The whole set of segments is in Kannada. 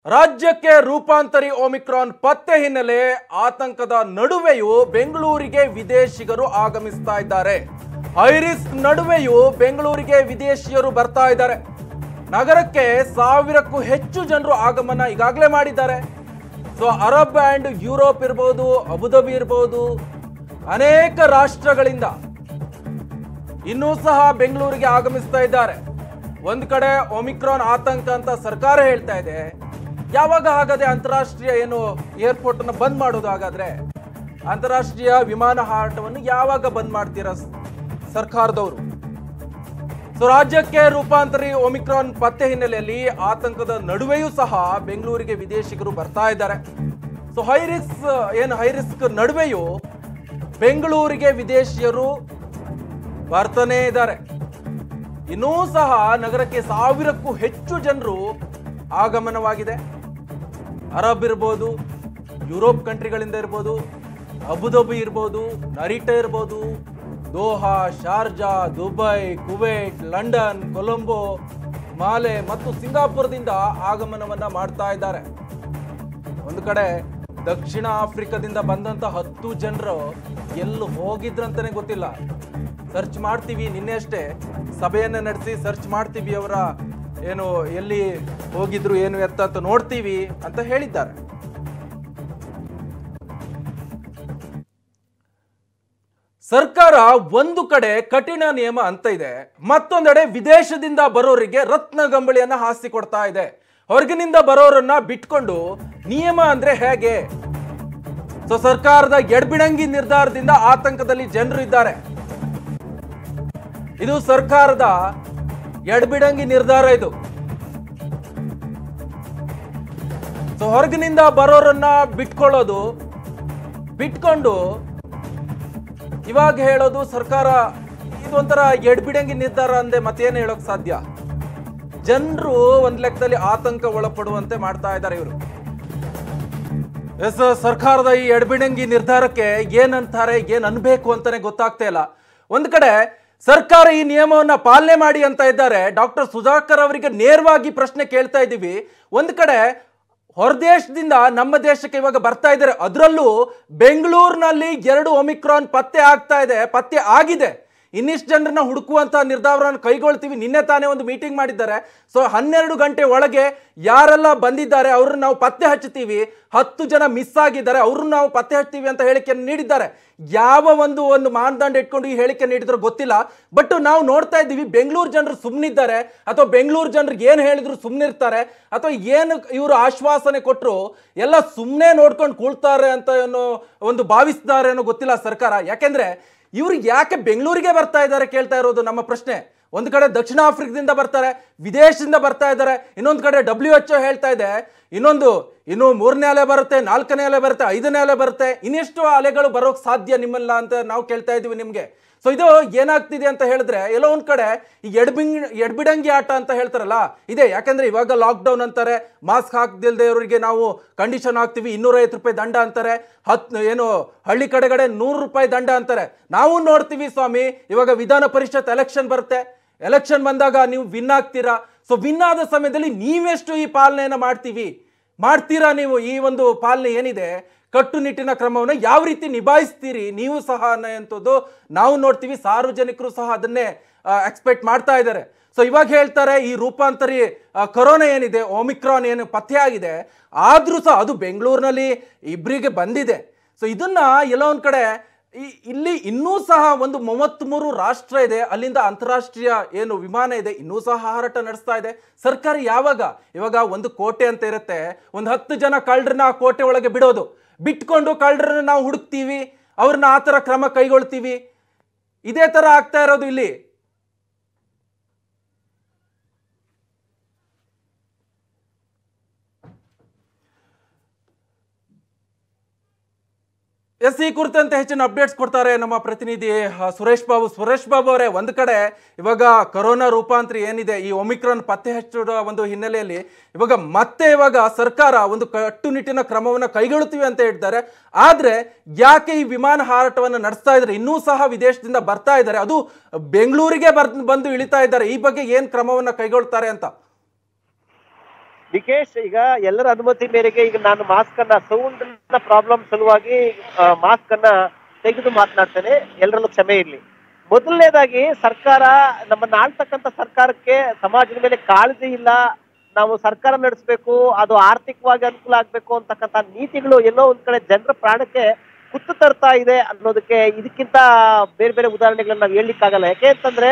ರಾಜ್ಯಕ್ಕೆ ರೂಪಾಂತರಿ ಒಮಿಕ್ರಾನ್ ಪತ್ತೆ ಹಿನ್ನೆಲೆ ಆತಂಕದ ನಡುವೆಯೂ ಬೆಂಗಳೂರಿಗೆ ವಿದೇಶಿಗರು ಆಗಮಿಸ್ತಾ ಇದ್ದಾರೆ ಹೈರಿಸ್ಕ್ ನಡುವೆಯೂ ಬೆಂಗಳೂರಿಗೆ ವಿದೇಶಿಯರು ಬರ್ತಾ ಇದ್ದಾರೆ ನಗರಕ್ಕೆ ಸಾವಿರಕ್ಕೂ ಹೆಚ್ಚು ಜನರು ಆಗಮನ ಈಗಾಗಲೇ ಮಾಡಿದ್ದಾರೆ ಸೊ ಅರಬ್ ಅಂಡ್ ಯುರೋಪ್ ಇರ್ಬೋದು ಅಬುದಾಬಿ ಇರ್ಬೋದು ಅನೇಕ ರಾಷ್ಟ್ರಗಳಿಂದ ಇನ್ನೂ ಸಹ ಬೆಂಗಳೂರಿಗೆ ಆಗಮಿಸ್ತಾ ಇದ್ದಾರೆ ಒಂದ್ ಕಡೆ ಒಮಿಕ್ರಾನ್ ಆತಂಕ ಅಂತ ಸರ್ಕಾರ ಹೇಳ್ತಾ ಇದೆ ಯಾವಾಗ ಹಾಗಾದ್ರೆ ಅಂತಾರಾಷ್ಟ್ರೀಯ ಏನು ಏರ್ಪೋರ್ಟ್ ಅನ್ನು ಬಂದ್ ಮಾಡೋದು ಹಾಗಾದ್ರೆ ಅಂತಾರಾಷ್ಟ್ರೀಯ ವಿಮಾನ ಹಾರಾಟವನ್ನು ಯಾವಾಗ ಬಂದ್ ಮಾಡ್ತೀರಾ ಸ್- ಸರ್ಕಾರದವರು ಸೊ ರಾಜ್ಯಕ್ಕೆ ರೂಪಾಂತರಿ ಒಮಿಕ್ರಾನ್ ಪತ್ತೆ ಹಿನ್ನೆಲೆಯಲ್ಲಿ ಆತಂಕದ ನಡುವೆಯೂ ಸಹ ಬೆಂಗಳೂರಿಗೆ ವಿದೇಶಿಗರು ಬರ್ತಾ ಇದ್ದಾರೆ ಸೊ ಹೈರಿಸ್ಕ್ ಏನು ಹೈರಿಸ್ಕ್ ನಡುವೆಯೂ ಬೆಂಗಳೂರಿಗೆ ವಿದೇಶಿಯರು ಬರ್ತಾನೇ ಇದ್ದಾರೆ ಇನ್ನೂ ಸಹ ನಗರಕ್ಕೆ ಸಾವಿರಕ್ಕೂ ಹೆಚ್ಚು ಜನರು ಆಗಮನವಾಗಿದೆ ಅರಬ್ ಇರ್ಬೋದು ಯುರೋಪ್ ಕಂಟ್ರಿಗಳಿಂದ ಇರ್ಬೋದು ಅಬುದಾಬಿ ಇರ್ಬೋದು ನರಿಟಾ ಇರ್ಬೋದು Doha Sharjah Dubai Kuwait London Colombo Male ಮತ್ತು ಸಿಂಗಾಪುರದಿಂದ ಆಗಮನವನ್ನ ಮಾಡ್ತಾ ಇದ್ದಾರೆ ಒಂದು ಕಡೆ ದಕ್ಷಿಣ ಆಫ್ರಿಕಾದಿಂದ ಬಂದಂತ ಹತ್ತು ಜನರು ಎಲ್ಲೂ ಹೋಗಿದ್ರಂತಾನೆ ಗೊತ್ತಿಲ್ಲ ಸರ್ಚ್ ಮಾಡ್ತೀವಿ ನಿನ್ನೆ ಅಷ್ಟೇ ಸಭೆಯನ್ನ ನಡೆಸಿ ಸರ್ಚ್ ಮಾಡ್ತೀವಿ ಅವರ ಏನು ಎಲ್ಲಿ ಹೋಗಿದ್ರು ಏನು ಎತ್ತ ಅಂತ ನೋಡ್ತೀವಿ ಅಂತ ಹೇಳಿದ್ದಾರೆ ಸರ್ಕಾರ ಒಂದು ಕಡೆ ಕಠಿಣ ನಿಯಮ ಅಂತ ಇದೆ ಮತ್ತೊಂದೆಡೆ ವಿದೇಶದಿಂದ ಬರೋರಿಗೆ ರತ್ನ ಗಂಬಳಿಯನ್ನ ಹಾಸಿ ಕೊಡ್ತಾ ಇದೆ ಹೊರಗಿನಿಂದ ಬರೋರನ್ನ ಬಿಟ್ಕೊಂಡು ನಿಯಮ ಅಂದ್ರೆ ಹೇಗೆ ಸೊ ಸರ್ಕಾರದ ಎಡ್ಬಿಡಂಗಿ ನಿರ್ಧಾರದಿಂದ ಆತಂಕದಲ್ಲಿ ಜನರು ಇದ್ದಾರೆ ಇದು ಸರ್ಕಾರದ ಎಡ್ಬಿಡಂಗಿ ನಿರ್ಧಾರ ಇದು ಸೊ ಹೊರಗಿನಿಂದ ಬರೋರನ್ನ ಬಿಟ್ಕೊಳ್ಳೋದು ಬಿಟ್ಕೊಂಡು ಇವಾಗ ಹೇಳೋದು ಸರ್ಕಾರ ಇದೊಂಥರ ಎಡ್ಬಿಡಂಗಿ ನಿರ್ಧಾರ ಅಂದೆ ಮತ್ತೇನು ಹೇಳೋಕ್ ಸಾಧ್ಯ ಜನರು ಒಂದ್ ಲೆಕ್ಕದಲ್ಲಿ ಆತಂಕ ಒಳಪಡುವಂತೆ ಮಾಡ್ತಾ ಇದ್ದಾರೆ ಇವರು ಎಸ್ ಸರ್ಕಾರದ ಈ ಎಡಬಿಡಂಗಿ ನಿರ್ಧಾರಕ್ಕೆ ಏನಂತಾರೆ ಏನ್ ಅನ್ಬೇಕು ಅಂತಾನೆ ಗೊತ್ತಾಗ್ತಾ ಇಲ್ಲ ಒಂದ್ ಕಡೆ ಸರ್ಕಾರ ಈ ನಿಯಮವನ್ನ ಪಾಲನೆ ಮಾಡಿ ಅಂತ ಇದ್ದಾರೆ ಡಾಕ್ಟರ್ ಸುಧಾಕರ್ ಅವರಿಗೆ ನೇರವಾಗಿ ಪ್ರಶ್ನೆ ಕೇಳ್ತಾ ಇದ್ದೀವಿ ಒಂದ್ ಕಡೆ ಹೊರದೇಶದಿಂದ ನಮ್ಮ ದೇಶಕ್ಕೆ ಇವಾಗ ಬರ್ತಾ ಇದ್ದಾರೆ ಅದರಲ್ಲೂ ಬೆಂಗಳೂರಿನಲ್ಲಿ ಎರಡು ಒಮಿಕ್ರಾನ್ ಪತ್ತೆ ಆಗ್ತಾ ಇದೆ ಪತ್ತೆ ಆಗಿದೆ ಇನ್ನಿಷ್ಟು ಜನರನ್ನ ಹುಡುಕುವಂತ ನಿರ್ಧಾರವನ್ನು ಕೈಗೊಳ್ತೀವಿ ನಿನ್ನೆ ತಾನೇ ಒಂದು ಮೀಟಿಂಗ್ ಮಾಡಿದ್ದಾರೆ ಸೊ ಹನ್ನೆರಡು ಗಂಟೆ ಒಳಗೆ ಯಾರೆಲ್ಲ ಬಂದಿದ್ದಾರೆ ಅವ್ರನ್ನ ನಾವು ಪತ್ತೆ ಹಚ್ಚುತ್ತೀವಿ ಹತ್ತು ಜನ ಮಿಸ್ ಆಗಿದ್ದಾರೆ ಅವ್ರನ್ನ ನಾವು ಪತ್ತೆ ಹಚ್ತೀವಿ ಅಂತ ಹೇಳಿಕೆಯನ್ನು ನೀಡಿದ್ದಾರೆ ಯಾವ ಒಂದು ಒಂದು ಮಾನದಂಡ ಇಟ್ಕೊಂಡು ಈ ಹೇಳಿಕೆ ನೀಡಿದ್ರು ಗೊತ್ತಿಲ್ಲ ಬಟ್ ನಾವು ನೋಡ್ತಾ ಇದ್ದೀವಿ ಬೆಂಗಳೂರು ಜನರು ಸುಮ್ಮನಿದ್ದಾರೆ ಅಥವಾ ಬೆಂಗಳೂರು ಜನರಿಗೆ ಏನು ಹೇಳಿದ್ರು ಸುಮ್ಮನಿರ್ತಾರೆ ಅಥವಾ ಏನು ಇವರು ಆಶ್ವಾಸನೆ ಕೊಟ್ಟರು ಎಲ್ಲ ಸುಮ್ಮನೆ ನೋಡ್ಕೊಂಡು ಕೂಳ್ತಾರೆ ಅಂತ ಅನ್ನೋ ಒಂದು ಭಾವಿಸ್ತಾರೆ ಅನ್ನೋ ಗೊತ್ತಿಲ್ಲ ಸರ್ಕಾರ ಯಾಕೆಂದ್ರೆ ಇವ್ರು ಯಾಕೆ ಬೆಂಗಳೂರಿಗೆ ಬರ್ತಾ ಇದ್ದಾರೆ ಕೇಳ್ತಾ ಇರೋದು ನಮ್ಮ ಪ್ರಶ್ನೆ ಒಂದು ಕಡೆ ದಕ್ಷಿಣ ಆಫ್ರಿಕಾದಿಂದ ಬರ್ತಾರೆ ವಿದೇಶದಿಂದ ಬರ್ತಾ ಇದ್ದಾರೆ ಇನ್ನೊಂದು ಕಡೆ ಡಬ್ಲ್ಯೂ ಎಚ್ ಹೇಳ್ತಾ ಇದೆ ಇನ್ನೊಂದು ಇನ್ನು ಮೂರನೇ ಅಲೆ ಬರುತ್ತೆ ನಾಲ್ಕನೇ ಅಲೆ ಬರುತ್ತೆ ಐದನೇ ಅಲೆ ಬರುತ್ತೆ ಇನ್ನೆಷ್ಟು ಅಲೆಗಳು ಬರೋಕ್ ಸಾಧ್ಯ ನಿಮ್ಮಲ್ಲ ಅಂತ ನಾವು ಕೇಳ್ತಾ ಇದೀವಿ ನಿಮಗೆ ಸೊ ಇದು ಏನಾಗ್ತಿದೆ ಅಂತ ಹೇಳಿದ್ರೆ ಎಲ್ಲೋ ಒಂದ್ ಕಡೆ ಈ ಎಡ್ಬಿಂಗ್ ಎಡ್ಬಿಡಂಗಿ ಆಟ ಅಂತ ಹೇಳ್ತಾರಲ್ಲ ಇದೆ ಯಾಕಂದ್ರೆ ಇವಾಗ ಲಾಕ್ಡೌನ್ ಅಂತಾರೆ ಮಾಸ್ಕ್ ಹಾಕ್ದಿಲ್ದೆ ಅವರಿಗೆ ನಾವು ಕಂಡೀಷನ್ ಹಾಕ್ತೀವಿ ಇನ್ನೂರೈವತ್ತು ರೂಪಾಯಿ ದಂಡ ಅಂತಾರೆ ಹತ್ ಏನು ಹಳ್ಳಿ ಕಡೆಗಡೆ ನೂರು ರೂಪಾಯಿ ದಂಡ ಅಂತಾರೆ ನಾವು ನೋಡ್ತೀವಿ ಸ್ವಾಮಿ ಇವಾಗ ವಿಧಾನ ಪರಿಷತ್ ಎಲೆಕ್ಷನ್ ಬರುತ್ತೆ ಎಲೆಕ್ಷನ್ ಬಂದಾಗ ನೀವು ವಿನ್ ಆಗ್ತೀರಾ ಸೊ ವಿನ್ ಆದ ಸಮಯದಲ್ಲಿ ನೀವೆಷ್ಟು ಈ ಪಾಲನೆಯನ್ನ ಮಾಡ್ತೀವಿ ಮಾಡ್ತೀರಾ ನೀವು ಈ ಒಂದು ಪಾಲನೆ ಏನಿದೆ ಕಟ್ಟುನಿಟ್ಟಿನ ಕ್ರಮವನ್ನು ಯಾವ ರೀತಿ ನಿಭಾಯಿಸ್ತೀರಿ ನೀವು ಸಹ ಅನ್ನೋಂಥದ್ದು ನಾವು ನೋಡ್ತೀವಿ ಸಾರ್ವಜನಿಕರು ಸಹ ಅದನ್ನೇ ಎಕ್ಸ್ಪೆಕ್ಟ್ ಮಾಡ್ತಾ ಇದ್ದಾರೆ ಸೊ ಇವಾಗ ಹೇಳ್ತಾರೆ ಈ ರೂಪಾಂತರಿ ಆ, ಕೊರೋನಾ ಏನಿದೆ ಒಮಿಕ್ರಾನ್ ಏನು ಪತ್ತೆ ಆಗಿದೆ ಆದ್ರೂ ಸಹ ಅದು ಬೆಂಗಳೂರಿನಲ್ಲಿ ಇಬ್ಬರಿಗೆ ಬಂದಿದೆ ಸೊ ಇದನ್ನ ಎಲ್ಲೋ ಒಂದ್ ಕಡೆ ಈ- ಇಲ್ಲಿ ಇನ್ನೂ ಸಹ ಒಂದು ಮೂವತ್ತ್ಮೂರು ರಾಷ್ಟ್ರ ಇದೆ ಅಲ್ಲಿಂದ ಅಂತಾರಾಷ್ಟ್ರೀಯ ಏನು ವಿಮಾನ ಇದೆ ಇನ್ನೂ ಸಹ ಹಾರಾಟ ನಡೆಸ್ತಾ ಇದೆ ಸರ್ಕಾರ ಯಾವಾಗ ಇವಾಗ ಒಂದು ಕೋಟೆ ಅಂತ ಇರುತ್ತೆ ಒಂದು ಹತ್ತು ಜನ ಕಳ್ಳರನ್ನ ಆ ಕೋಟೆ ಒಳಗೆ ಬಿಡೋದು ಬಿಟ್ಕೊಂಡು ಕಳ್ಳರನ್ನ ನಾವು ಹುಡುಕ್ತೀವಿ ಅವ್ರನ್ನ ಆ ಥರ ಕ್ರಮ ಕೈಗೊಳ್ತೀವಿ ಇದೇ ಥರ ಆಗ್ತಾ ಇರೋದು ಇಲ್ಲಿ ಎಸ್ ಈ ಕುರಿತಂತೆ ಹೆಚ್ಚಿನ ಅಪ್ಡೇಟ್ಸ್ ಕೊಡ್ತಾರೆ ನಮ್ಮ ಪ್ರತಿನಿಧಿ ಆ, ಸುರೇಶ್ ಬಾಬು ಸುರೇಶ್ ಬಾಬು ಅವರೇ ಒಂದು ಕಡೆ ಇವಾಗ ಕೊರೋನಾ ರೂಪಾಂತರಿ ಏನಿದೆ ಈ ಒಮಿಕ್ರಾನ್ ಪತ್ತೆ ಹಚ್ಚುವ ಒಂದು ಹಿನ್ನೆಲೆಯಲ್ಲಿ ಇವಾಗ ಮತ್ತೆ ಇವಾಗ ಸರ್ಕಾರ ಒಂದು ಕಟ್ಟುನಿಟ್ಟಿನ ಕ್ರಮವನ್ನು ಕೈಗೊಳ್ಳುತ್ತೀವಿ ಅಂತ ಹೇಳ್ತಾರೆ ಆದ್ರೆ ಯಾಕೆ ಈ ವಿಮಾನ ಹಾರಾಟವನ್ನು ನಡೆಸ್ತಾ ಇದ್ದಾರೆ ಇನ್ನೂ ಸಹ ವಿದೇಶದಿಂದ ಬರ್ತಾ ಇದ್ದಾರೆ ಅದು ಬೆಂಗಳೂರಿಗೆ ಬರ್ ಬಂದು ಇಳಿತಾ ಇದ್ದಾರೆ ಈ ಬಗ್ಗೆ ಏನ್ ಕ್ರಮವನ್ನ ಕೈಗೊಳ್ತಾರೆ ಅಂತ ನಿಕೇಶ್ ಈಗ ಎಲ್ಲರ ಅನುಮತಿ ಮೇರೆಗೆ ಈಗ ನಾನು ಮಾಸ್ಕ್ ಅನ್ನ ಸೌಂಡ್ ಪ್ರಾಬ್ಲಮ್ ಸಲುವಾಗಿ ಮಾಸ್ಕ್ ಅನ್ನ ತೆಗೆದು ಮಾತನಾಡ್ತೇನೆ ಎಲ್ಲರಲ್ಲೂ ಕ್ಷಮೆ ಇರ್ಲಿ ಮೊದಲನೇದಾಗಿ ಸರ್ಕಾರ ನಮ್ಮನ್ನ ಆಳ್ತಕ್ಕಂಥ ಸರ್ಕಾರಕ್ಕೆ ಸಮಾಜದ ಮೇಲೆ ಕಾಳಜಿ ಇಲ್ಲ ನಾವು ಸರ್ಕಾರ ನಡೆಸಬೇಕು ಅದು ಆರ್ಥಿಕವಾಗಿ ಅನುಕೂಲ ಆಗ್ಬೇಕು ಅಂತಕ್ಕಂಥ ನೀತಿಗಳು ಎಲ್ಲೋ ಒಂದ್ ಕಡೆ ಜನರ ಪ್ರಾಣಕ್ಕೆ ಕುತ್ತು ತರ್ತಾ ಇದೆ ಅನ್ನೋದಕ್ಕೆ ಇದಕ್ಕಿಂತ ಬೇರೆ ಬೇರೆ ಉದಾಹರಣೆಗಳನ್ನ ನಾವು ಹೇಳಲಿಕ್ಕಾಗಲ್ಲ ಯಾಕೆ ಅಂತಂದ್ರೆ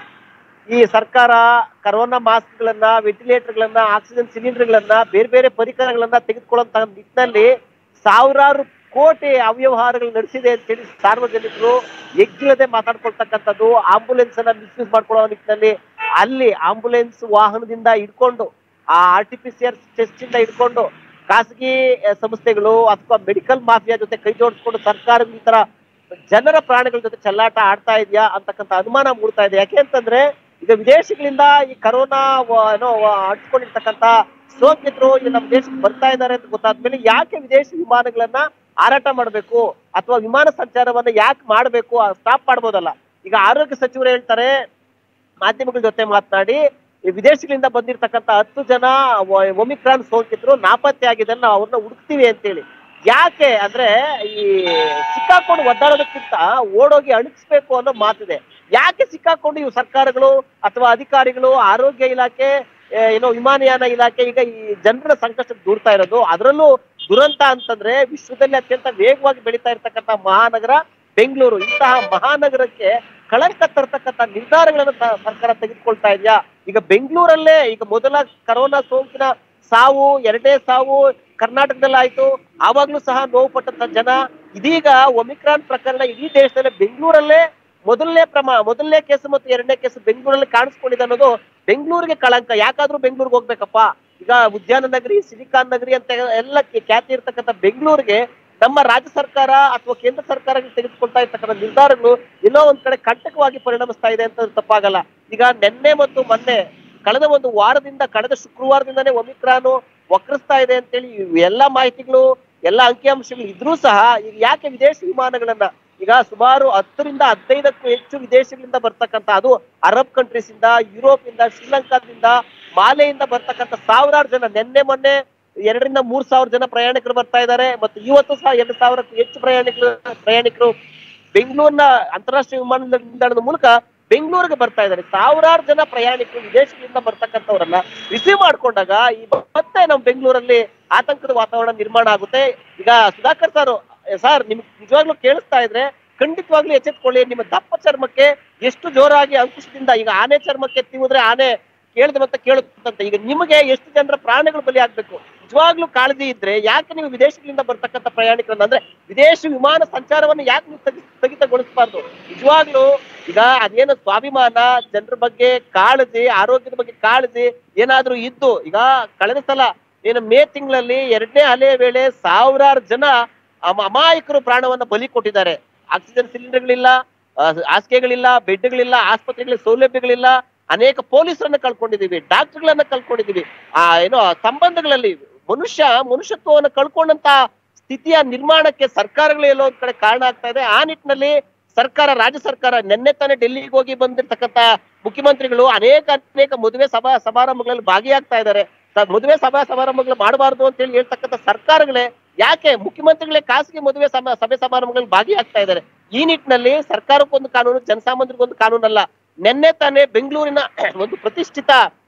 ಈ ಸರ್ಕಾರ ಕರೋನಾ ಮಾಸ್ಕ್ ಗಳನ್ನ ವೆಂಟಿಲೇಟರ್ ಗಳನ್ನ ಆಕ್ಸಿಜನ್ ಸಿಲಿಂಡರ್ ಗಳನ್ನ ಬೇರೆ ಬೇರೆ ಪರಿಕರಗಳನ್ನ ತೆಗೆದುಕೊಳ್ಳುವಂತ ನಿಟ್ಟಿನಲ್ಲಿ ಸಾವಿರಾರು ಕೋಟಿ ಅವ್ಯವಹಾರಗಳು ನಡೆಸಿದೆ ಅಂತೇಳಿ ಸಾರ್ವಜನಿಕರು ಎಗ್ಗಿಲ್ಲದೆ ಮಾತಾಡ್ಕೊಳ್ತಕ್ಕಂಥದ್ದು ಆಂಬುಲೆನ್ಸ್ ಅನ್ನ ಮಿಸ್ಯೂಸ್ ಮಾಡ್ಕೊಳ್ಳೋ ನಿಟ್ಟಿನಲ್ಲಿ ಅಲ್ಲಿ ಆಂಬುಲೆನ್ಸ್ ವಾಹನದಿಂದ ಹಿಡ್ಕೊಂಡು ಆ R T P C R test ಇಂದ ಹಿಡ್ಕೊಂಡು ಖಾಸಗಿ ಆ, ಸಂಸ್ಥೆಗಳು ಅಥವಾ ಮೆಡಿಕಲ್ ಮಾಫಿಯಾ ಜೊತೆ ಕೈ ಜೋಡಿಸ್ಕೊಂಡು ಸರ್ಕಾರಗಳು ಈ ತರ ಜನರ ಪ್ರಾಣಿಗಳ ಜೊತೆ ಚೆಲ್ಲಾಟ ಆಡ್ತಾ ಇದೆಯಾ ಅಂತಕ್ಕಂಥ ಅನುಮಾನ ಮೂಡ್ತಾ ಇದೆ ಯಾಕೆ ಅಂತಂದ್ರೆ ಈಗ ವಿದೇಶಗಳಿಂದ ಈ ಕರೋನಾ ವ- ಏನೋ ವ- ಅಂಟ್ಕೊಂಡಿರ್ತಕ್ಕಂಥ ಸೋಂಕಿತರು ಇಲ್ಲಿ ನಮ್ಮ ದೇಶಕ್ಕೆ ಬರ್ತಾ ಇದ್ದಾರೆ ಅಂತ ಗೊತ್ತಾದ್ಮೇಲೆ ಯಾಕೆ ವಿದೇಶಿ ವಿಮಾನಗಳನ್ನ ಹಾರಾಟ ಮಾಡಬೇಕು ಅಥವಾ ವಿಮಾನ ಸಂಚಾರವನ್ನ ಯಾಕೆ ಮಾಡಬೇಕು ಸ್ಟಾಪ್ ಮಾಡ್ಬೋದಲ್ಲ ಈಗ ಆರೋಗ್ಯ ಸಚಿವರು ಹೇಳ್ತಾರೆ ಮಾಧ್ಯಮಗಳ ಜೊತೆ ಮಾತನಾಡಿ ಈ ವಿದೇಶಗಳಿಂದ ಬಂದಿರತಕ್ಕಂತ ಹತ್ತು ಜನ ವ- ಒಮಿಕ್ರಾನ್ ಸೋಂಕಿತರು ನಾಪತ್ತೆ ಆಗಿದ್ದನ್ನ ನಾವು ಅವ್ರನ್ನ ಹುಡುಕ್ತಿವಿ ಅಂತೇಳಿ ಯಾಕೆ ಅಂದ್ರೆ ಈ ಸಿಕ್ಕಾಕೊಂಡು ಒದ್ದಾಡೋದಕ್ಕಿಂತ ಓಡೋಗಿ ಅಣಗಿಸ್ಬೇಕು ಅನ್ನೋ ಮಾತಿದೆ ಯಾಕೆ ಸಿಕ್ಕಾಕೊಂಡು ಇವು ಸರ್ಕಾರಗಳು ಅಥವಾ ಅಧಿಕಾರಿಗಳು ಆರೋಗ್ಯ ಇಲಾಖೆ ಆ, ಏನೋ ವಿಮಾನಯಾನ ಇಲಾಖೆ ಈಗ ಈ ಜನರ ಸಂಕಷ್ಟಕ್ಕೆ ದೂರ್ತಾ ಇರೋದು ಅದರಲ್ಲೂ ದುರಂತ ಅಂತಂದ್ರೆ ವಿಶ್ವದಲ್ಲಿ ಅತ್ಯಂತ ವೇಗವಾಗಿ ಬೆಳೀತಾ ಇರ್ತಕ್ಕಂಥ ಮಹಾನಗರ ಬೆಂಗಳೂರು ಇಂತಹ ಮಹಾನಗರಕ್ಕೆ ಕಳಂಕ ತರ್ತಕ್ಕಂಥ ನಿರ್ಧಾರಗಳನ್ನು ಸ- ಸರ್ಕಾರ ತೆಗೆದುಕೊಳ್ತಾ ಇದೆಯಾ ಈಗ ಬೆಂಗಳೂರಲ್ಲೇ ಈಗ ಮೊದಲ ಕರೋನಾ ಸೋಂಕಿನ ಸಾವು ಎರಡನೇ ಸಾವು ಕರ್ನಾಟಕದಲ್ಲಿ ಆಯ್ತು ಆವಾಗ್ಲೂ ಸಹ ನೋವು ಪಟ್ಟಂತ ಜನ ಇದೀಗ ಒಮಿಕ್ರಾನ್ ಪ್ರಕರಣ ಇಡೀ ದೇಶದಲ್ಲೇ ಬೆಂಗಳೂರಲ್ಲೇ ಮೊದಲನೇ ಪ್ರಮಾ ಮೊದಲನೇ ಕೇಸು ಮತ್ತು ಎರಡನೇ ಕೇಸು ಬೆಂಗಳೂರಲ್ಲಿ ಕಾಣಿಸ್ಕೊಂಡಿದೆ ಅನ್ನೋದು ಬೆಂಗಳೂರಿಗೆ ಕಳಂಕ ಯಾಕಾದ್ರೂ ಬೆಂಗಳೂರಿಗೆ ಹೋಗ್ಬೇಕಪ್ಪ ಈಗ ಉದ್ಯಾನ ನಗರಿ ಸಿಲಿಕಾನ್ ನಗರಿ ಅಂತ ಎಲ್ಲ ಖ್ಯಾ- ಖ್ಯಾತಿ ಇರ್ತಕ್ಕಂಥ ಬೆಂಗಳೂರಿಗೆ ನಮ್ಮ ರಾಜ್ಯ ಸರ್ಕಾರ ಅಥವಾ ಕೇಂದ್ರ ಸರ್ಕಾರಗಳು ತೆಗೆದುಕೊಳ್ತಾ ಇರ್ತಕ್ಕಂಥ ನಿರ್ಧಾರಗಳು ಎಲ್ಲೋ ಒಂದ್ ಕಡೆ ಕಂಟಕವಾಗಿ ಪರಿಣಮಿಸ್ತಾ ಇದೆ ಅಂತ ತಪ್ಪಾಗಲ್ಲ ಈಗ ನಿನ್ನೆ ಮತ್ತು ಮೊನ್ನೆ ಕಳೆದ ಒಂದು ವಾರದಿಂದ ಕಳೆದ ಶುಕ್ರವಾರದಿಂದನೇ ಒಮಿಕ್ರಾನು ವಕ್ರಿಸ್ತಾ ಇದೆ ಅಂತೇಳಿ ಇವ್ ಎಲ್ಲಾ ಮಾಹಿತಿಗಳು ಎಲ್ಲ ಅಂಕಿಅಂಶಗಳು ಇದ್ರೂ ಸಹ ಈಗ ಯಾಕೆ ವಿದೇಶಿ ವಿಮಾನಗಳನ್ನ ಈಗ ಸುಮಾರು ಹತ್ತರಿಂದ ಹದಿನೈದಕ್ಕೂ ಹೆಚ್ಚು ವಿದೇಶಗಳಿಂದ ಬರ್ತಕ್ಕಂಥ ಅದು ಅರಬ್ ಕಂಟ್ರೀಸ್ ಇಂದ ಯುರೋಪ್ ಇಂದ ಶ್ರೀಲಂಕಾದಿಂದ ಮಾಲೆಯಿಂದ ಬರ್ತಕ್ಕಂಥ ಸಾವಿರಾರು ಜನ ನಿನ್ನೆ ಮೊನ್ನೆ ಎರಡರಿಂದ ಮೂರ್ ಸಾವಿರ ಜನ ಪ್ರಯಾಣಿಕರು ಬರ್ತಾ ಇದ್ದಾರೆ ಮತ್ತು ಇವತ್ತು ಸಹ ಎರಡು ಸಾವಿರಕ್ಕೂ ಹೆಚ್ಚು ಪ್ರಯಾಣಿಕರು ಪ್ರಯಾಣಿಕರು ಬೆಂಗಳೂರಿನ ಅಂತಾರಾಷ್ಟ್ರೀಯ ವಿಮಾನ ನಿಲ್ದಾಣದ ಮೂಲಕ ಬೆಂಗಳೂರಿಗೆ ಬರ್ತಾ ಇದ್ದಾರೆ ಸಾವಿರಾರು ಜನ ಪ್ರಯಾಣಿಕರು ವಿದೇಶಗಳಿಂದ ಬರ್ತಕ್ಕಂಥವ್ರನ್ನ ರಿಸೀವ್ ಮಾಡ್ಕೊಂಡಾಗ ಈ ಮತ್ತೆ ನಮ್ಮ ಬೆಂಗಳೂರಲ್ಲಿ ಆತಂಕದ ವಾತಾವರಣ ನಿರ್ಮಾಣ ಆಗುತ್ತೆ ಈಗ ಸುಧಾಕರ್ ಸರ್ ಸರ್ ನಿಮ್ಗೆ ನಿಜವಾಗ್ಲೂ ಕೇಳಿಸ್ತಾ ಇದ್ರೆ ಖಂಡಿತವಾಗ್ಲೂ ಎಚ್ಚೆತ್ಕೊಳ್ಳಿ ನಿಮ್ಮ ದಪ್ಪ ಚರ್ಮಕ್ಕೆ ಎಷ್ಟು ಜೋರಾಗಿ ಅಂಕುಶದಿಂದ ಈಗ ಆನೆ ಚರ್ಮಕ್ಕೆ ತಿವಿದ್ರೆ ಆನೆ ಕೇಳಿದ ಮತ್ತೆ ಕೇಳುತ್ತಂತೆ ಈಗ ನಿಮಗೆ ಎಷ್ಟು ಜನರ ಪ್ರಾಣಗಳು ಬಲಿ ಆಗ್ಬೇಕು ನಿಜವಾಗ್ಲೂ ಕಾಳಜಿ ಇದ್ರೆ ಯಾಕೆ ನೀವು ವಿದೇಶಗಳಿಂದ ಬರ್ತಕ್ಕಂಥ ಪ್ರಯಾಣಿಕರನ್ನ ಅಂದ್ರೆ ವಿದೇಶಿ ವಿಮಾನ ಸಂಚಾರವನ್ನು ಯಾಕೆ ನೀವು ಸ್ಥಗಿ- ಸ್ಥಗಿತಗೊಳಿಸಬಾರ್ದು ನಿಜವಾಗ್ಲೂ ಈಗ ಅದೇನು ಸ್ವಾಭಿಮಾನ ಜನರ ಬಗ್ಗೆ ಕಾಳಜಿ ಆರೋಗ್ಯದ ಬಗ್ಗೆ ಕಾಳಜಿ ಏನಾದ್ರೂ ಇದ್ದು ಈಗ ಕಳೆದ ಸಲ ಏನು ಮೇ ತಿಂಗಳಲ್ಲಿ ಎರಡನೇ ಅಲೆಯ ವೇಳೆ ಸಾವಿರಾರು ಜನ ಅಮ- ಅಮಾಯಕರು ಪ್ರಾಣವನ್ನ ಬಲಿ ಕೊಟ್ಟಿದ್ದಾರೆ ಆಕ್ಸಿಜನ್ ಸಿಲಿಂಡರ್ಗಳಿಲ್ಲ ಆ, ಹಾಸಿಗೆಗಳಿಲ್ಲ ಬೆಡ್ಗಳಿಲ್ಲ ಆಸ್ಪತ್ರೆಗಳ ಸೌಲಭ್ಯಗಳಿಲ್ಲ ಅನೇಕ ಪೊಲೀಸರನ್ನ ಕಳ್ಕೊಂಡಿದೀವಿ ಡಾಕ್ಟರ್ಗಳನ್ನ ಕಳ್ಕೊಂಡಿದೀವಿ ಆ ಏನೋ ಸಂಬಂಧಗಳಲ್ಲಿ ಮನುಷ್ಯ ಮನುಷ್ಯತ್ವವನ್ನು ಕಳ್ಕೊಂಡಂತ ಸ್ಥಿತಿಯ ನಿರ್ಮಾಣಕ್ಕೆ ಸರ್ಕಾರಗಳು ಎಲ್ಲೋ ಒಂದ್ ಕಡೆ ಕಾರಣ ಆಗ್ತಾ ಇದೆ ಆ ನಿಟ್ಟಿನಲ್ಲಿ ಸರ್ಕಾರ ರಾಜ್ಯ ಸರ್ಕಾರ ನಿನ್ನೆ ತಾನೇ ಡೆಲ್ಲಿಗೆ ಹೋಗಿ ಬಂದಿರ್ತಕ್ಕಂಥ ಮುಖ್ಯಮಂತ್ರಿಗಳು ಅನೇಕ ಅನೇಕ ಮದುವೆ ಸಭಾ ಸಮಾರಂಭಗಳಲ್ಲಿ ಭಾಗಿಯಾಗ್ತಾ ಇದ್ದಾರೆ ಸ- ಮದುವೆ ಸಭಾ ಸಮಾರಂಭಗಳು ಮಾಡಬಾರ್ದು ಅಂತ ಹೇಳಿ ಹೇಳ್ತಕ್ಕಂಥ ಸರ್ಕಾರಗಳೇ ಯಾಕೆ ಮುಖ್ಯಮಂತ್ರಿಗಳೇ ಖಾಸಗಿ ಮದುವೆ ಸಮ- ಸಭೆ ಸಮಾರಂಭಗಳಲ್ಲಿ ಭಾಗಿಯಾಗ್ತಾ ಇದ್ದಾರೆ ಈ ನಿಟ್ಟಿನಲ್ಲಿ ಸರ್ಕಾರಕ್ಕೊಂದು ಕಾನೂನು ಜನಸಾಮಾನ್ಯರಿಗೊಂದು ಕಾನೂನಲ್ಲ ನಿನ್ನೆ ತಾನೇ ಬೆಂಗಳೂರಿನ ಒಂದು ಪ್ರತಿಷ್ಠಿತ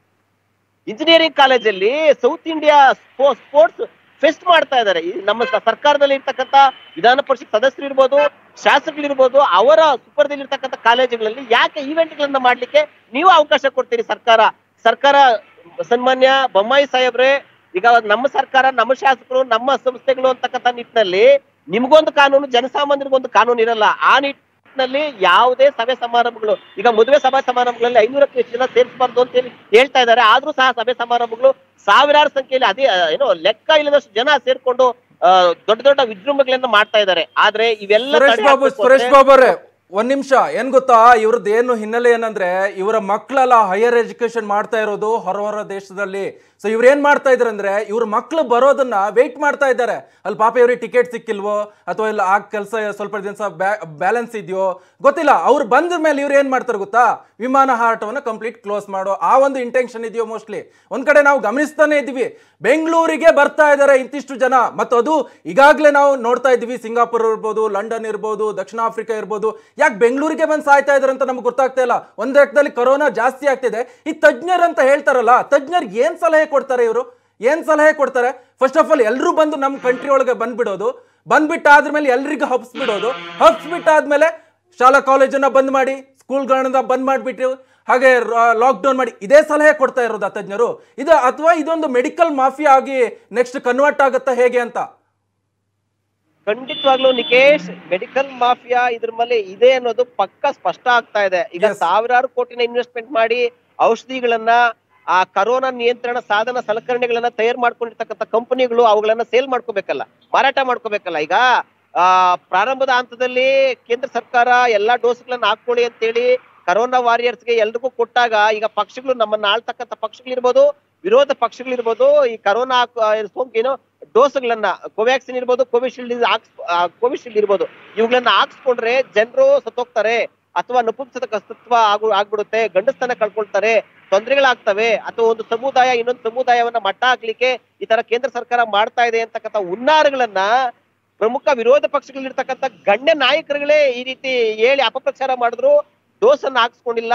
ಇಂಜಿನಿಯರಿಂಗ್ ಕಾಲೇಜಲ್ಲಿ ಸೌತ್ ಇಂಡಿಯಾ ಸ್ಪೋರ್ಟ್ಸ್ ಫೆಸ್ಟ್ ಮಾಡ್ತಾ ಇದ್ದಾರೆ ಈ ನಮ್ಮ ಸ- ಸರ್ಕಾರದಲ್ಲಿ ಇರ್ತಕ್ಕಂಥ ವಿಧಾನ ಪರಿಷತ್ ಸದಸ್ಯರು ಇರ್ಬೋದು ಶಾಸಕರಿರ್ಬೋದು ಅವರ ಸುಪರ್ದಲ್ಲಿ ಇರ್ತಕ್ಕಂಥ ಕಾಲೇಜುಗಳಲ್ಲಿ ಯಾಕೆ ಇವೆಂಟ್ಗಳನ್ನ ಮಾಡ್ಲಿಕ್ಕೆ ನೀವು ಅವಕಾಶ ಕೊಡ್ತೀರಿ ಸರ್ಕಾರ ಸರ್ಕಾರ ಸನ್ಮಾನ್ಯ ಬೊಮ್ಮಾಯಿ ಸಾಹೇಬ್ರೆ ಈಗ ನಮ್ಮ ಸರ್ಕಾರ ನಮ್ಮ ಶಾಸಕರು ನಮ್ಮ ಸಂಸ್ಥೆಗಳು ಅಂತಕ್ಕಂಥ ನಿಟ್ಟಿನಲ್ಲಿ ನಿಮ್ಗೊಂದು ಕಾನೂನು ಜನಸಾಮಾನ್ಯರಿಗೊಂದು ಕಾನೂನು ಇರಲ್ಲ ಆ ನಿಟ್ಟಿನಲ್ಲಿ ಯಾವುದೇ ಸಭೆ ಸಮಾರಂಭಗಳು ಈಗ ಮದುವೆ ಸಭಾ ಸಮಾರಂಭಗಳಲ್ಲಿ ಐನೂರಕ್ಕೂ ಹೆಚ್ಚು ಜನ ಸೇರಿಸಬಾರ್ದು ಅಂತ ಹೇಳಿ ಹೇಳ್ತಾ ಇದ್ದಾರೆ ಆದ್ರೂ ಸಹ ಸಭೆ ಸಮಾರಂಭಗಳು ಸಾವಿರಾರು ಸಂಖ್ಯೆಯಲ್ಲಿ ಅದೇ ಆ, ಏನೋ ಲೆಕ್ಕ ಇಲ್ಲದಷ್ಟು ಜನ ಸೇರ್ಕೊಂಡು ಆ, ದೊಡ್ಡ ದೊಡ್ಡ ವಿಜೃಂಭಣೆಗಳನ್ನ ಮಾಡ್ತಾ ಇದ್ದಾರೆ ಆದ್ರೆ ಇವೆಲ್ಲ ಸುರೇಶ್ ತಡೆ ಬಾಬು ಹಾಕ್ಬೇಕು ಸುರೇಶ್ ಅಂದ್ರೆ- ಬಾಬು ಅವರೇ ಒಂದ್ ನಿಮಿಷ ಏನ್ ಗೊತ್ತಾ ಇವ್ರದ್ದು ಏನು ಹಿನ್ನೆಲೆ ಏನಂದ್ರೆ ಇವರ ಮಕ್ಕಳೆಲ್ಲ ಹೈಯರ್ ಎಜುಕೇಶನ್ ಮಾಡ್ತಾ ಇರೋದು ಹೊರ ಹೊರ ದೇಶದಲ್ಲಿ ಸೊ ಇವ್ರು ಏನ್ ಮಾಡ್ತಾ ಇದಾರೆ ಅಂದ್ರೆ ಇವ್ರ ಮಕ್ಳು ಬರೋದನ್ನ ವೆಯ್ಟ್ ಮಾಡ್ತಾ ಇದ್ದಾರೆ ಅಲ್ಲಿ ಪಾಪ ಇವ್ರಿಗೆ ಟಿಕೆಟ್ ಸಿಕ್ಕಿಲ್ವೋ ಅಥವಾ ಇಲ್ಲ ಆ ಕೆಲಸ ಸ್ವಲ್ಪ ದಿವಸ ಬ್ಯಾಲೆನ್ಸ್ ಇದೆಯೋ ಗೊತ್ತಿಲ್ಲ ಅವ್ರು ಬಂದ ಮೇಲೆ ಇವ್ರು ಏನ್ ಮಾಡ್ತಾರೆ ಗೊತ್ತಾ ವಿಮಾನ ಹಾರಾಟವನ್ನು ಕಂಪ್ಲೀಟ್ ಕ್ಲೋಸ್ ಮಾಡೋ ಆ ಒಂದು ಇಂಟೆನ್ಷನ್ ಇದೆಯೋ ಮೋಸ್ಟ್ಲಿ ಒಂದ್ ಕಡೆ ನಾವು ಗಮನಿಸ್ತಾನೆ ಇದ್ದೀವಿ ಬೆಂಗಳೂರಿಗೆ ಬರ್ತಾ ಇದ್ದಾರೆ ಇಂತಿಷ್ಟು ಜನ ಮತ್ತು ಅದು ಈಗಾಗಲೇ ನಾವು ನೋಡ್ತಾ ಇದ್ದೀವಿ ಸಿಂಗಾಪುರ್ ಇರ್ಬೋದು ಲಂಡನ್ ಇರ್ಬೋದು ದಕ್ಷಿಣ ಆಫ್ರಿಕಾ ಇರ್ಬೋದು ಯಾಕೆ ಬೆಂಗಳೂರಿಗೆ ಬಂದು ಸಾಯ್ತಾ ಇದಾರೆ ಅಂತ ನಮ್ಗೆ ಗೊತ್ತಾಗ್ತಾ ಇಲ್ಲ ಒಂದ್ ಲೆಕ್ಕದಲ್ಲಿ ಕೊರೋನಾ ಜಾಸ್ತಿ ಆಗ್ತಿದೆ ಈ ತಜ್ಞರು ಅಂತ ಹೇಳ್ತಾರಲ್ಲ ತಜ್ಞರಿಗೆ ಏನ್ ಸಲಹೆ ಕೊಡ್ತಾರೆ ಇವರು ಏನ್ ಸಲಹೆ ಕೊಡ್ತಾರೆ ಫಸ್ಟ್ ಆಫ್ ಆಲ್ ಎಲ್ಲರೂ ಬಂದು ನಮ್ಮ ಕಂಟ್ರಿ ಒಳಗೆ ಬಂದ್ಬಿಡೋದು ಬಂದ್ಬಿಟ್ಟು ಆದ್ಮೇಲೆ ಎಲ್ರಿಗೂ ಹಬ್ಸ್ಬಿಡೋದು ಹಬ್ಸ್ಬಿಟ್ಟಾದ್ಮೇಲೆ ಶಾಲಾ ಕಾಲೇಜನ್ನ ಬಂದ್ ಮಾಡಿ ಸ್ಕೂಲ್ಗಳನ್ನ ಬಂದ್ ಮಾಡಿಬಿಟ್ಟು ಹಾಗೆ ಲಾಕ್ಡೌನ್ ಮಾಡಿ ಇದೇ ಸಲಹೆ ಕೊಡ್ತಾ ಇರೋದಾ ತಜ್ಞರು ಇದು ಅಥವಾ ಇದೊಂದು ಮೆಡಿಕಲ್ ಮಾಫಿಯಾ ಆಗಿ ನೆಕ್ಸ್ಟ್ ಕನ್ವರ್ಟ್ ಆಗುತ್ತಾ ಹೇಗೆ ಅಂತ ಖಂಡಿತವಾಗ್ಲೂ ನಿಕೇಶ್ ಮೆಡಿಕಲ್ ಮಾಫಿಯಾ ಇದ್ರ ಮೇಲೆ ಇದೆ ಅನ್ನೋದು ಪಕ್ಕ ಸ್ಪಷ್ಟ ಆಗ್ತಾ ಇದೆ ಈಗ Yes. ಸಾವಿರಾರು ಕೋಟಿನ ಇನ್ವೆಸ್ಟ್ಮೆಂಟ್ ಮಾಡಿ ಔಷಧಿಗಳನ್ನ ಆ ಕರೋನಾ ನಿಯಂತ್ರಣ ಸಾಧನ ಸಲಕರಣೆಗಳನ್ನ ತಯಾರು ಮಾಡ್ಕೊಂಡಿರ್ತಕ್ಕಂಥ ಕಂಪನಿಗಳು ಅವುಗಳನ್ನ ಸೇಲ್ ಮಾಡ್ಕೋಬೇಕಲ್ಲ ಮಾರಾಟ ಮಾಡ್ಕೋಬೇಕಲ್ಲ ಈಗ ಆ ಪ್ರಾರಂಭದ ಹಂತದಲ್ಲಿ ಕೇಂದ್ರ ಸರ್ಕಾರ ಎಲ್ಲಾ ಡೋಸ್ಗಳನ್ನ ಹಾಕೊಳ್ಳಿ ಅಂತೇಳಿ ಕರೋನಾ ವಾರಿಯರ್ಸ್ಗೆ ಎಲ್ರಿಗೂ ಕೊಟ್ಟಾಗ ಈಗ ಪಕ್ಷಗಳು ನಮ್ಮನ್ನ ಆಳ್ತಕ್ಕಂಥ ಪಕ್ಷಗಳಿರ್ಬೋದು ವಿರೋಧ ಪಕ್ಷಗಳಿರ್ಬೋದು ಈ ಕರೋನಾ ಸೋಂಕು ಏನೋ ಡೋಸ್ಗಳನ್ನ ಕೋವ್ಯಾಕ್ಸಿನ್ ಇರ್ಬೋದು ಕೋವಿಶೀಲ್ಡ್ ಕೋವಿಶೀಲ್ಡ್ ಇರ್ಬೋದು ಇವುಗಳನ್ನ ಹಾಕ್ಸ್ಕೊಂಡ್ರೆ ಜನರು ಸತ್ತೋಗ್ತಾರೆ ಅಥವಾ ನಪುಂಸಕತ್ವ ಆಗು ಆಗ್ಬಿಡುತ್ತೆ ಗಂಡಸ್ತನ ಕಳ್ಕೊಳ್ತಾರೆ ತೊಂದರೆಗಳಾಗ್ತವೆ ಅಥವಾ ಒಂದು ಸಮುದಾಯ ಇನ್ನೊಂದು ಸಮುದಾಯವನ್ನ ಮಟ್ಟ ಹಾಕ್ಲಿಕ್ಕೆ ಈ ತರ ಕೇಂದ್ರ ಸರ್ಕಾರ ಮಾಡ್ತಾ ಇದೆ ಅಂತಕ್ಕಂಥ ಹುನ್ನಾರಗಳನ್ನ ಪ್ರಮುಖ ವಿರೋಧ ಪಕ್ಷಗಳಿರ್ತಕ್ಕಂಥ ಗಣ್ಯ ನಾಯಕರುಗಳೇ ಈ ರೀತಿ ಹೇಳಿ ಅಪಪ್ರಚಾರ ಮಾಡಿದ್ರು ಡೋಸ್ ಅನ್ನ ಹಾಕ್ಸ್ಕೊಂಡಿಲ್ಲ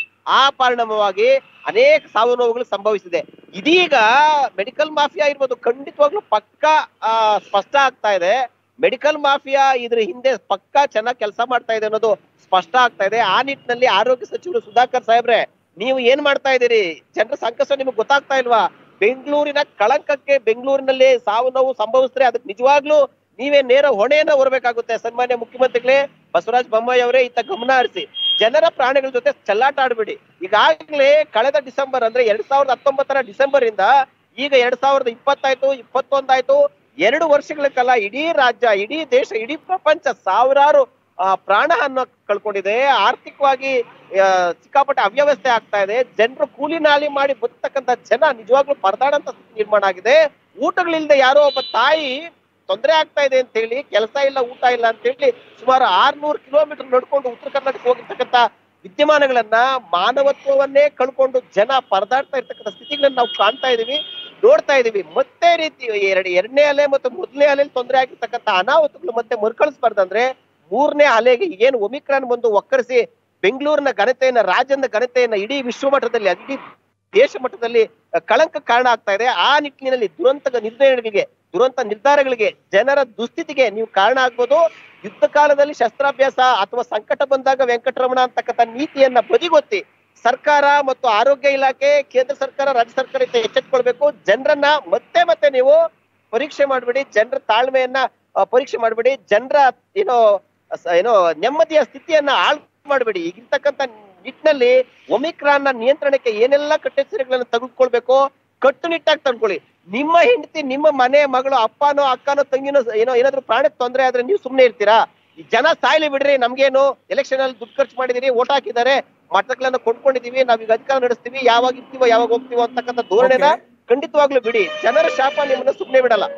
ಆ ಪರಿಣಾಮವಾಗಿ ಅನೇಕ ಸಾವು ನೋವುಗಳು ಸಂಭವಿಸಿದೆ ಇದೀಗ ಮೆಡಿಕಲ್ ಮಾಫಿಯಾ ಇರ್ಬೋದು ಖಂಡಿತವಾಗ್ಲೂ ಪಕ್ಕ ಆ, ಸ್ಪಷ್ಟ ಆಗ್ತಾ ಇದೆ ಮೆಡಿಕಲ್ ಮಾಫಿಯಾ ಇದ್ರ ಹಿಂದೆ ಪಕ್ಕ ಚೆನ್ನಾಗಿ ಕೆಲಸ ಮಾಡ್ತಾ ಇದೆ ಅನ್ನೋದು ಸ್ಪಷ್ಟ ಆಗ್ತಾ ಇದೆ ಆ ನಿಟ್ಟಿನಲ್ಲಿ ಆರೋಗ್ಯ ಸಚಿವರು ಸುಧಾಕರ್ ಸಾಹೇಬ್ರೆ ನೀವು ಏನ್ ಮಾಡ್ತಾ ಇದ್ದೀರಿ ಜನರ ಸಂಕಷ್ಟ ನಿಮಗೆ ಗೊತ್ತಾಗ್ತಾ ಇಲ್ವಾ ಬೆಂಗಳೂರಿನ ಕಳಂಕಕ್ಕೆ ಬೆಂಗಳೂರಿನಲ್ಲಿ ಸಾವು ನೋವು ಸಂಭವಿಸಿದ್ರೆ ಅದಕ್ಕೆ ನಿಜವಾಗ್ಲೂ ನೀವೇ ನೇರ ಹೊಣೆಯನ್ನ ಹೊರಬೇಕಾಗುತ್ತೆ ಸನ್ಮಾನ್ಯ ಮುಖ್ಯಮಂತ್ರಿಗಳೇ ಬಸವರಾಜ ಬೊಮ್ಮಾಯಿ ಅವರೇ ಇತ್ತ ಗಮನ ಹರಿಸಿ ಜನರ ಪ್ರಾಣಿಗಳ ಜೊತೆ ಚೆಲ್ಲಾಟ ಆಡ್ಬೇಡಿ ಈಗಾಗಲೇ ಕಳೆದ ಡಿಸೆಂಬರ್ ಅಂದ್ರೆ ಎರಡ್ ಸಾವಿರದ ಹತ್ತೊಂಬತ್ತರ ಡಿಸೆಂಬರ್ ಇಂದ ಈಗ ಎರಡ್ ಸಾವಿರದ ಇಪ್ಪತ್ತಾಯ್ತು ಇಪ್ಪತ್ತೊಂದಾಯ್ತು ಎರಡು ವರ್ಷಗಳ ಕಾಲ ಇಡೀ ರಾಜ್ಯ ಇಡೀ ದೇಶ ಇಡೀ ಪ್ರಪಂಚ ಸಾವಿರಾರು ಆ, ಪ್ರಾಣವನ್ನ ಕಳ್ಕೊಂಡಿದೆ ಆರ್ಥಿಕವಾಗಿ ಆ, ಸಿಕ್ಕಾಪಟ್ಟೆ ಅವ್ಯವಸ್ಥೆ ಆಗ್ತಾ ಇದೆ ಜನರು ಕೂಲಿ ನಾಲಿ ಮಾಡಿ ಬದುಕ್ತಕ್ಕಂಥ ಜನ ನಿಜವಾಗ್ಲೂ ಪರದಾಡಂತ ಸ್ಥಿತಿ ನಿರ್ಮಾಣ ಆಗಿದೆ ಊಟಗಳಿಲ್ದೆ ಯಾರೋ ಒಬ್ಬ ತಾಯಿ ತೊಂದರೆ ಆಗ್ತಾ ಇದೆ ಅಂತ ಹೇಳಿ ಕೆಲಸ ಇಲ್ಲ ಊಟ ಇಲ್ಲ ಅಂತ ಹೇಳಿ ಸುಮಾರು ಆರ್ನೂರು ಕಿಲೋಮೀಟರ್ ನಡ್ಕೊಂಡು ಉತ್ತರ ಕರ್ನಾಟಕ ಹೋಗಿರ್ತಕ್ಕಂಥ ವಿದ್ಯಮಾನಗಳನ್ನ ಮಾನವತ್ವವನ್ನೇ ಕಳ್ಕೊಂಡು ಜನ ಪರದಾಡ್ತಾ ಇರ್ತಕ್ಕಂಥ ಸ್ಥಿತಿಗಳನ್ನ ನಾವು ಕಾಣ್ತಾ ಇದೀವಿ ನೋಡ್ತಾ ಇದೀವಿ ಮತ್ತೆ ರೀತಿ ಎರಡು ಎರಡನೇ ಅಲೆ ಮತ್ತು ಮೊದಲನೇ ಅಲೆಯಲ್ಲಿ ತೊಂದರೆ ಆಗಿರ್ತಕ್ಕಂಥ ಅನಾಹುತಗಳು ಮತ್ತೆ ಮರುಕಳಿಸ್ಬಾರ್ದಂದ್ರೆ ಮೂರನೇ ಅಲೆಗೆ ಏನು ಒಮಿಕ್ರಾನ್ ಬಂದು ಒಕ್ಕರಿಸಿ ಬೆಂಗಳೂರಿನ ಘನತೆಯನ್ನ ರಾಜ್ಯದ ಘನತೆಯನ್ನ ಇಡೀ ವಿಶ್ವ ಮಟ್ಟದಲ್ಲಿ ಇಡೀ ದೇಶ ಮಟ್ಟದಲ್ಲಿ ಕಳಂಕ ಕಾರಣ ಆಗ್ತಾ ಇದೆ ಆ ನಿಟ್ಟಿನಲ್ಲಿ ದುರಂತ ನಿರ್ಣಯಗಳಿಗೆ ದುರಂತ ನಿರ್ಧಾರಗಳಿಗೆ ಜನರ ದುಸ್ಥಿತಿಗೆ ನೀವು ಕಾರಣ ಆಗ್ಬೋದು ಯುದ್ಧ ಕಾಲದಲ್ಲಿ ಶಸ್ತ್ರಾಭ್ಯಾಸ ಅಥವಾ ಸಂಕಟ ಬಂದಾಗ ವೆಂಕಟರಮಣ ಅಂತಕ್ಕಂಥ ನೀತಿಯನ್ನ ಬದಿಗೊತ್ತಿ ಸರ್ಕಾರ ಮತ್ತು ಆರೋಗ್ಯ ಇಲಾಖೆ ಕೇಂದ್ರ ಸರ್ಕಾರ ರಾಜ್ಯ ಸರ್ಕಾರ ಇತ್ತ ಎಚ್ಚೆತ್ಕೊಳ್ಬೇಕು ಜನರನ್ನ ಮತ್ತೆ ಮತ್ತೆ ನೀವು ಪರೀಕ್ಷೆ ಮಾಡ್ಬಿಡಿ ಜನರ ತಾಳ್ಮೆಯನ್ನ ಆ, ಪರೀಕ್ಷೆ ಮಾಡ್ಬಿಡಿ ಜನರ ಏನೋ ಸ- ಏನೋ ನೆಮ್ಮದಿಯ ಸ್ಥಿತಿಯನ್ನ ಹಾಳು ಮಾಡ್ಬೇಡಿ ಈಗಿರ್ತಕ್ಕಂಥ ನಿಟ್ಟಿನಲ್ಲಿ ಒಮಿಕ್ರಾನ್ ನ ನಿಯಂತ್ರಣಕ್ಕೆ ಏನೆಲ್ಲ ಕಟ್ಟೆಚ್ಚರಿಗಳನ್ನು ತೆಗೆದುಕೊಳ್ಬೇಕು ಕಟ್ಟುನಿಟ್ಟಾಗಿ ತಂದ್ಕೊಳ್ಳಿ ನಿಮ್ಮ ಹೆಂಡತಿ ನಿಮ್ಮ ಮನೆ ಮಗಳು ಅಪ್ಪನೋ ಅಕ್ಕನೋ ತಂಗಿನೋ ಏನೋ ಏನಾದ್ರು ಪ್ರಾಣಕ್ಕೆ ತೊಂದರೆ ಆದ್ರೆ ನೀವು ಸುಮ್ನೆ ಇರ್ತೀರಾ ಈ ಜನ ಸಾಯ್ಲಿ ಬಿಡ್ರಿ ನಮ್ಗೇನು ಎಲೆಕ್ಷನ್ ಅಲ್ಲಿ ದುಡ್ಡು ಖರ್ಚು ಮಾಡಿದಿರಿ ಓಟ್ ಹಾಕಿದ್ದಾರೆ ಮತಗಳನ್ನ ಕೊಂಡ್ಕೊಂಡಿದೀವಿ ನಾವೀಗ ಅಧಿಕಾರ ನಡೆಸ್ತೀವಿ ಯಾವಾಗ ಇರ್ತೀವೋ ಯಾವಾಗ ಹೋಗ್ತೀವೋ ಅಂತಕ್ಕಂಥ ಧೋರಣೆನ ಖಂಡಿತವಾಗ್ಲೂ ಬಿಡಿ ಜನರ ಶಾಪ ನಿಮ್ಮನ್ನ ಸುಮ್ನೆ ಬಿಡಲ್ಲ